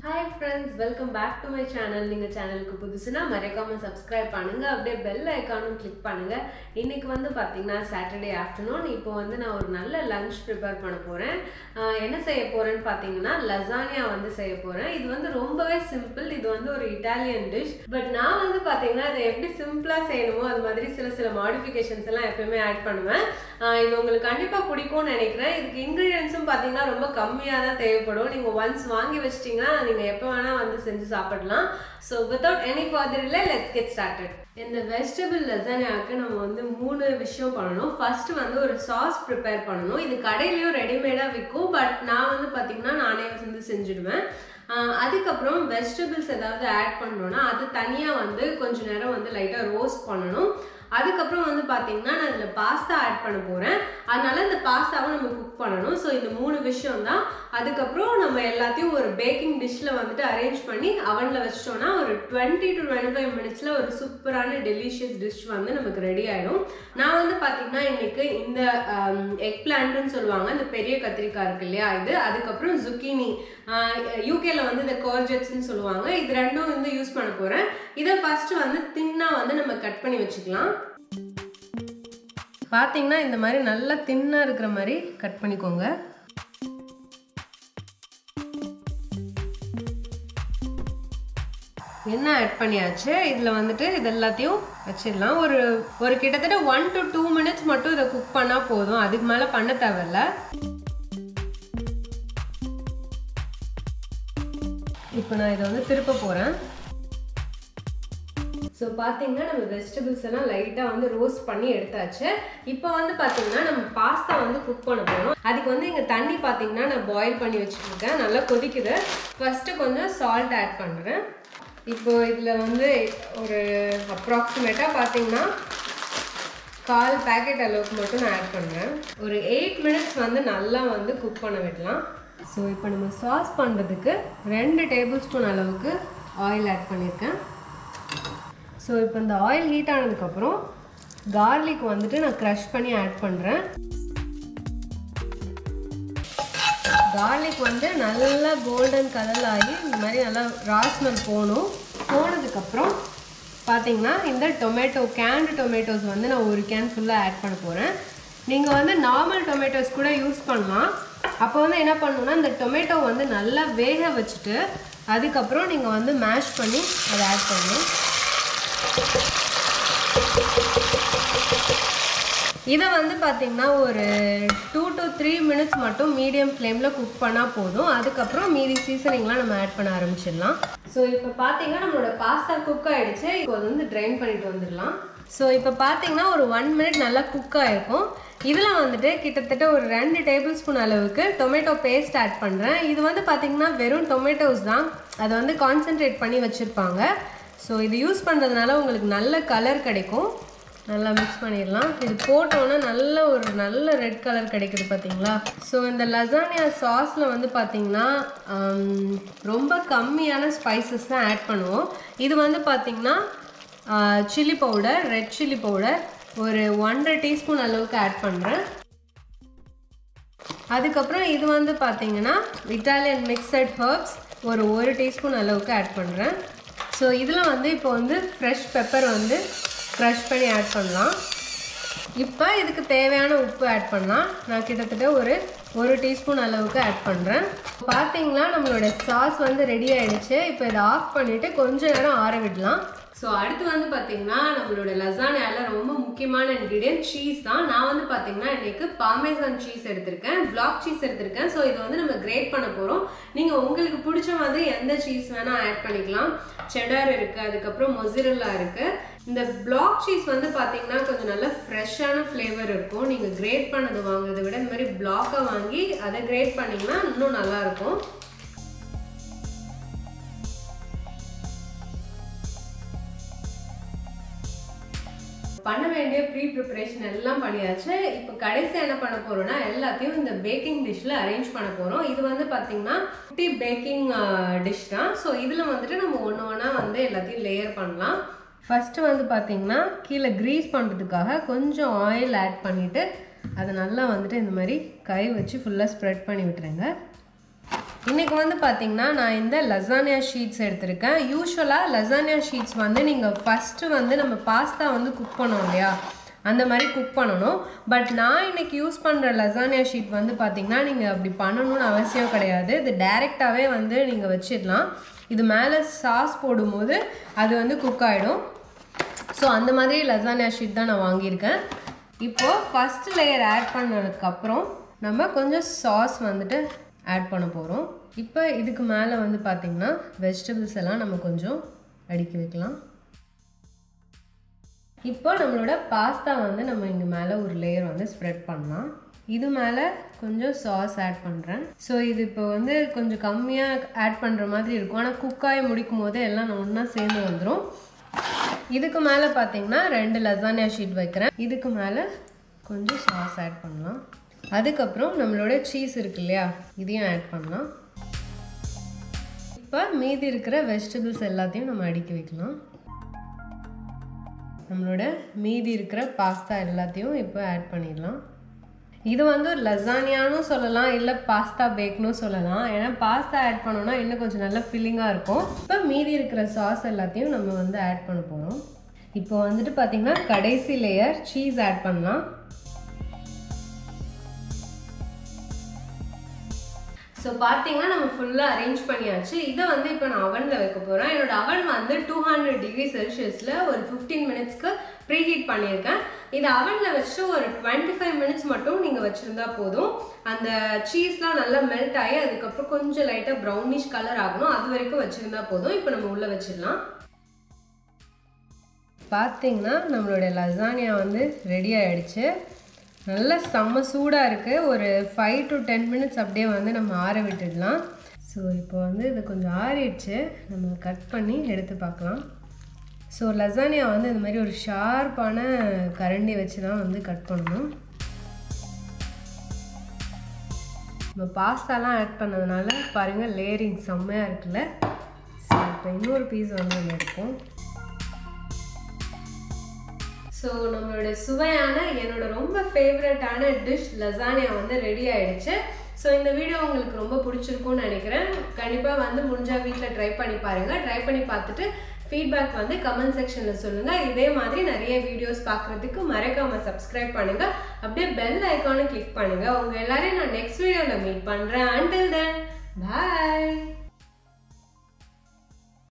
hi friends welcome back to my channel நீங்கள் சேனலுக்கு புதுசுனா மறக்காம சப்ஸ்கிரைப் பண்ணுங்க அப்படியே பெல் ஐக்கானும் கிளிக் பண்ணுங்க இன்னைக்கு வந்து பார்த்தீங்கன்னா சாட்டர்டே ஆஃப்டர்நூன் இப்போ வந்து நான் ஒரு நல்ல லஞ்ச் ப்ரிப்பேர் பண்ண போகிறேன் என்ன செய்ய போகிறேன்னு பார்த்தீங்கன்னா லசானியா வந்து செய்ய போகிறேன் இது வந்து ரொம்பவே சிம்பிள் இது வந்து ஒரு இட்டாலியன் டிஷ் பட் நான் வந்து பார்த்தீங்கன்னா இதை எப்படி சிம்பிளாக செய்யணுமோ அது மாதிரி சில சில மாடிஃபிகேஷன்ஸ் எல்லாம் எப்பயுமே ஆட் பண்ணுவேன் ஆஹ் இது உங்களுக்கு கண்டிப்பாக பிடிக்கும்னு நினைக்கிறேன் இதுக்கு இன்க்ரீடியன்ஸும் பார்த்தீங்கன்னா ரொம்ப கம்மியாக தான் தேவைப்படும் நீங்கள் ஒன்ஸ் வாங்கி வச்சிட்டிங்கன்னா நீங்கள் எப்போ வேணால் வந்து செஞ்சு சாப்பிடலாம் ஸோ வித்தவுட் எனி ஃபர்தர் இல்லை லெட்ஸ் கெட் ஸ்டார்டட் இந்த வெஜிடபிள் லெசனியாவுக்கு நம்ம வந்து மூணு விஷயம் பண்ணணும் ஃபர்ஸ்ட் வந்து ஒரு சாஸ் ப்ரிப்பேர் பண்ணணும் இது கடையிலையும் ரெடிமேடாக விற்கும் பட் நான் வந்து பார்த்தீங்கன்னா நானே வந்து செஞ்சுடுவேன் ஆஹ் அதுக்கப்புறம் வெஜிடபிள்ஸ் ஏதாவது ஆட் பண்ணோன்னா அது தனியாக வந்து கொஞ்ச நேரம் வந்து லைட்டாக ரோஸ்ட் பண்ணணும் அதுக்கப்புறம் வந்து பார்த்தீங்கன்னா நான் இதில் பாஸ்தா ஆட் பண்ண போகிறேன் அதனால இந்த பாஸ்தாவை நம்ம குக் பண்ணணும் ஸோ இந்த மூணு விஷயம் தான் அதுக்கப்புறம் நம்ம எல்லாத்தையும் ஒரு பேக்கிங் டிஷ்ஷில் வந்துட்டு அரேஞ்ச் பண்ணி அவனில் வச்சிட்டோம்னா ஒரு டுவெண்ட்டி டு டுவெண்ட்டி ஃபைவ் மினிட்ஸில் ஒரு சூப்பரான டெலிஷியஸ் டிஷ் வந்து நமக்கு ரெடி ஆகிடும் நான் வந்து பார்த்தீங்கன்னா இன்னைக்கு இந்த எக் பிளான்ட்னு சொல்லுவாங்க இந்த பெரிய கத்திரிக்காய் இருக்கு இல்லையா இது அதுக்கப்புறம் zucchini யூகேல வந்து இந்த கோர்ஜெட்ஸ்னு சொல்லுவாங்க இது ரெண்டும் வந்து யூஸ் பண்ண போகிறேன் இதை ஃபர்ஸ்ட் வந்து தின்னாக வந்து நம்ம கட் பண்ணி வச்சுக்கலாம் பார்த்தீங்கன்னா இந்த மாதிரி நல்லா தின்னாக இருக்கிற மாதிரி கட் பண்ணிக்கோங்க என்ன ஆட் பண்ணியாச்சு இதில் வந்துட்டு இது எல்லாத்தையும் வச்சிடலாம் ஒரு ஒரு கிட்டத்தட்ட ஒன் டு டூ மினிட்ஸ் மட்டும் இதை குக் பண்ணால் போதும் அதுக்கு மேலே பண்ண தேவையில்ல இப்போ நான் இதை வந்து திருப்ப போகிறேன் ஸோ பார்த்தீங்கன்னா நம்ம வெஜிடபிள்ஸ் எல்லாம் லைட்டாக வந்து ரோஸ்ட் பண்ணி எடுத்தாச்சு இப்போ வந்து பார்த்தீங்கன்னா நம்ம பாஸ்தா வந்து குக் பண்ண போகிறோம் அதுக்கு வந்து இங்கே தண்ணி பார்த்தீங்கன்னா நான் பாயில் பண்ணி வச்சுருக்கேன் நல்லா கொதிக்குது ஃபஸ்ட்டு கொஞ்சம் சால்ட் ஆட் பண்ணுறேன் இப்போ இதில் வந்து ஒரு அப்ராக்சிமேட்டாக பார்த்தீங்கன்னா கால் பேக்கெட் அளவுக்கு மட்டும் நான் ஆட் பண்ணுறேன் ஒரு எயிட் மினிட்ஸ் வந்து நல்லா வந்து குக் பண்ண விடலாம் ஸோ இப்போ நம்ம சாஸ் பண்ணுறதுக்கு ரெண்டு டேபிள் ஸ்பூன் அளவுக்கு ஆயில் ஆட் பண்ணியிருக்கேன் ஸோ இப்போ இந்த ஆயில் ஹீட் ஆனதுக்கப்புறம் கார்லிக் வந்துட்டு நான் க்ரஷ் பண்ணி ஆட் பண்ணுறேன் கார்லிக் வந்து நல்லா கோல்டன் கலர் ஆகி இந்த மாதிரி நல்லா ராஸ்மல் போகணும் போனதுக்கப்புறம் பார்த்தீங்கன்னா இந்த டொமேட்டோ கேண்டு டொமேட்டோஸ் வந்து நான் ஒரு கேன் ஃபுல்லாக ஆட் பண்ண போகிறேன் நீங்கள் வந்து நார்மல் டொமேட்டோஸ் கூட யூஸ் பண்ணலாம் அப்போ வந்து என்ன பண்ணணும்னா இந்த டொமேட்டோ வந்து நல்லா வேக வச்சுட்டு அதுக்கப்புறம் நீங்கள் வந்து மேஷ் பண்ணி அதை ஆட் பண்ணணும் இதை வந்து பார்த்தீங்கன்னா ஒரு டூ டு த்ரீ மினிட்ஸ் மட்டும் மீடியம் ஃப்ளேமில் குக் பண்ணால் போதும் அதுக்கப்புறம் மீதி சீசனிங்லாம் நம்ம ஆட் பண்ண ஆரம்பிச்சிடலாம் ஸோ இப்போ பார்த்தீங்கன்னா நம்மளோட பாஸ்தா குக் ஆகிடுச்சு இப்போ அது வந்து ட்ரைன் பண்ணிட்டு வந்துடலாம் ஸோ இப்போ பார்த்தீங்கன்னா ஒரு ஒன் மினிட் நல்லா குக் ஆகிருக்கும் இதில் வந்துட்டு கிட்டத்தட்ட ஒரு ரெண்டு டேபிள் ஸ்பூன் அளவுக்கு டொமேட்டோ பேஸ்ட் ஆட் பண்ணுறேன் இது வந்து பார்த்திங்கன்னா வெறும் டொமேட்டோஸ் தான் அதை வந்து கான்சென்ட்ரேட் பண்ணி வச்சுருப்பாங்க ஸோ இது யூஸ் பண்ணுறதுனால உங்களுக்கு நல்ல கலர் கிடைக்கும் நல்லா மிக்ஸ் பண்ணிடலாம் இது போட்டோன்னா நல்ல ஒரு நல்ல ரெட் கலர் கிடைக்குது பார்த்தீங்களா ஸோ இந்த லசானியா சாஸில் வந்து பார்த்தீங்கன்னா ரொம்ப கம்மியான ஸ்பைசஸ் தான் ஆட் பண்ணுவோம் இது வந்து பார்த்திங்கன்னா chilli powder red chilli powder ஒரு ஒன்றரை டீஸ்பூன் அளவுக்கு ஆட் பண்ணுறேன் அதுக்கப்புறம் இது வந்து பார்த்தீங்கன்னா இட்டாலியன் மிக்சட் ஹர்ப்ஸ் ஒரு ஒரு டீஸ்பூன் அளவுக்கு ஆட் பண்ணுறேன் ஸோ இதில் வந்து இப்போ வந்து ஃப்ரெஷ் பெப்பர் வந்து க்ரஷ் பண்ணி ஆட் பண்ணலாம் இப்போ இதுக்கு தேவையான உப்பு ஆட் பண்ணலாம் நான் கிட்டத்தட்ட ஒரு ஒரு டீஸ்பூன் அளவுக்கு ஆட் பண்ணுறேன் பார்த்தீங்களா நம்மளோட சாஸ் வந்து ரெடி ஆகிடுச்சு இப்போ இதை ஆஃப் பண்ணிவிட்டு கொஞ்சம் நேரம் ஆற விடலாம் ஸோ அடுத்து வந்து பார்த்தீங்கன்னா நம்மளோட லசானியால ரொம்ப முக்கியமான இன்க்ரீடியன்ட் சீஸ் தான் நான் வந்து பார்த்தீங்கன்னா இன்னைக்கு பாமேசான் சீஸ் எடுத்திருக்கேன் பிளாக் சீஸ் எடுத்திருக்கேன் ஸோ இதை வந்து நம்ம கிரேட் பண்ண போகிறோம் நீங்கள் உங்களுக்கு பிடிச்ச மாதிரி எந்த சீஸ் வேணால் ஆட் பண்ணிக்கலாம் செடார் இருக்குது அதுக்கப்புறம் மொசிரல்லா இருக்குது இந்த பிளாக் சீஸ் வந்து பார்த்தீங்கன்னா கொஞ்சம் நல்ல ஃப்ரெஷ்ஷான ஃப்ளேவர் இருக்கும் நீங்கள் கிரேட் பண்ணது வாங்குறதை விட இந்த மாதிரி பிளாக்கை வாங்கி அதை கிரேட் பண்ணிங்கன்னா இன்னும் நல்லாயிருக்கும் பண்ண வேண்டிய ப்ரீ ப்ரிப்பரேஷன் எல்லாம் பண்ணியாச்சு இப்போ கடைசி என்ன பண்ண போறோம்னா எல்லாத்தையும் இந்த பேக்கிங் டிஷ்ல அரேஞ்ச் பண்ண போறோம் இது வந்து பாத்தீங்கன்னா குட்டி பேக்கிங் டிஷ் தான் ஸோ இதுல வந்துட்டு நம்ம ஒன்று ஒன்றா வந்து எல்லாத்தையும் லேயர் பண்ணலாம் ஃபர்ஸ்ட் வந்து பாத்தீங்கன்னா கீழே க்ரீஸ் பண்ணுறதுக்காக கொஞ்சம் ஆயில் ஆட் பண்ணிட்டு அதை நல்லா வந்துட்டு இந்த மாதிரி கை வச்சு ஃபுல்லாக ஸ்ப்ரெட் பண்ணி விட்டுருங்க இன்னைக்கு வந்து பார்த்தீங்கன்னா நான் இந்த லசானியா ஷீட்ஸ் எடுத்திருக்கேன் யூஸ்வலாக லசானியா ஷீட்ஸ் வந்து நீங்கள் ஃபஸ்ட்டு வந்து நம்ம பாஸ்தா வந்து குக் பண்ணோம் இல்லையா அந்த மாதிரி குக் பண்ணணும் பட் நான் இன்னைக்கு யூஸ் பண்ணுற லசானியா ஷீட் வந்து பார்த்தீங்கன்னா நீங்கள் அப்படி பண்ணணும்னு அவசியம் கிடையாது இது டைரெக்டாகவே வந்து நீங்கள் வச்சிடலாம் இது மேலே சாஸ் போடும்போது அது வந்து குக் ஆகிடும் ஸோ அந்த மாதிரி லசானியா ஷீட் தான் நான் வாங்கியிருக்கேன் இப்போது ஃபஸ்ட் லேயர் ஆட் பண்ணதுக்கப்புறம் நம்ம கொஞ்சம் சாஸ் வந்துட்டு ஆட் பண்ண போகிறோம் இப்போ இதுக்கு மேலே வந்து பார்த்திங்கன்னா வெஜிடபிள்ஸ் எல்லாம் நம்ம கொஞ்சம் அடுக்கி வைக்கலாம் இப்போ நம்மளோட பாஸ்தா வந்து நம்ம இங்கே மேலே ஒரு லேயர் வந்து ஸ்ப்ரெட் பண்ணலாம் இது மேலே கொஞ்சம் சாஸ் ஆட் பண்ணுறேன் ஸோ இது இப்போ வந்து கொஞ்சம் கம்மியாக ஆட் பண்ணுற மாதிரி இருக்கும் ஆனால் குக்காய் முடிக்கும் போது எல்லாம் ஒன்றா சேர்ந்து வந்துடும் இதுக்கு மேலே பார்த்தீங்கன்னா ரெண்டு லசானியா ஷீட் வைக்கிறேன் இதுக்கு மேலே கொஞ்சம் சாஸ் ஆட் பண்ணலாம் அதுக்கப்புறம் நம்மளோட சீஸ் இருக்கு இல்லையா இதையும் ஆட் பண்ணலாம் இப்போ மீதி இருக்கிற வெஜிடபிள்ஸ் எல்லாத்தையும் நம்ம அடுக்கி வைக்கலாம் நம்மளோட மீதி இருக்கிற பாஸ்தா எல்லாத்தையும் இப்போ ஆட் பண்ணிடலாம் இது வந்து ஒரு லசானியான்னு சொல்லலாம் இல்லை பாஸ்தா பேக்னு சொல்லலாம் ஏன்னா பாஸ்தா ஆட் பண்ணோன்னா இன்னும் கொஞ்சம் நல்லா ஃபில்லிங்காக இருக்கும் இப்போ மீதி இருக்கிற சாஸ் எல்லாத்தையும் நம்ம வந்து ஆட் பண்ண போகிறோம் இப்போ வந்துட்டு பார்த்திங்கன்னா கடைசி லேயர் சீஸ் ஆட் பண்ணலாம் ஸோ பார்த்தீங்கன்னா நம்ம ஃபுல்லாக அரேஞ்ச் பண்ணியாச்சு இதை வந்து இப்போ நான் அவனில் வைக்க போகிறேன் என்னோட அவன் வந்து டூ ஹண்ட்ரட் டிகிரி செல்சியஸில் ஒரு ஃபிஃப்டீன் மினிட்ஸ்க்கு ப்ரீஹீட் பண்ணியிருக்கேன் இதை அவனில் வச்சு ஒரு டுவெண்ட்டி ஃபைவ் மினிட்ஸ் மட்டும் நீங்கள் வச்சுருந்தா போதும் அந்த சீஸ்லாம் நல்லா மெல்ட் ஆகி அதுக்கப்புறம் கொஞ்சம் லைட்டாக ப்ரௌனிஷ் கலர் ஆகணும் அது வரைக்கும் வச்சுருந்தா போதும் இப்போ நம்ம உள்ளே வச்சிடலாம் பார்த்தீங்கன்னா நம்மளோட லசானியா வந்து ரெடி ஆகிடுச்சு நல்லா செம்ம சூடாக இருக்குது ஒரு ஃபைவ் டு டென் மினிட்ஸ் அப்படியே வந்து நம்ம ஆற விட்டுடலாம் ஸோ இப்போ வந்து இது கொஞ்சம் ஆறிடுச்சு நம்ம கட் பண்ணி எடுத்து பார்க்கலாம் ஸோ லசானியா வந்து இந்த மாதிரி ஒரு ஷார்ப்பான கரண்டி வச்சு தான் வந்து கட் பண்ணணும் நம்ம பாஸ்தாலாம் ஆட் பண்ணதுனால பாருங்கள் லேயரிங் செம்மையாக இருக்குல்ல ஸோ இப்போ இன்னொரு பீஸ் வந்து நம்ம எடுப்போம் ஸோ நம்மளோட சுவையான என்னோட ரொம்ப ஃபேவரட்டான டிஷ் லசானியா வந்து ரெடி ஆயிடுச்சு ஸோ இந்த வீடியோ உங்களுக்கு ரொம்ப பிடிச்சிருக்கும்னு நினைக்கிறேன் கண்டிப்பாக வந்து முடிஞ்சால் வீட்டில் ட்ரை பண்ணி பாருங்கள் ட்ரை பண்ணி பார்த்துட்டு ஃபீட்பேக் வந்து கமெண்ட் செக்ஷனில் சொல்லுங்கள் இதே மாதிரி நிறைய வீடியோஸ் பார்க்குறதுக்கு மறக்காமல் சப்ஸ்கிரைப் பண்ணுங்கள் அப்படியே பெல் ஐக்கானை கிளிக் பண்ணுங்கள் உங்கள் எல்லாரையும் நான் நெக்ஸ்ட் வீடியோவில் மீட் பண்ணுறேன் அண்டில் தென் பாய்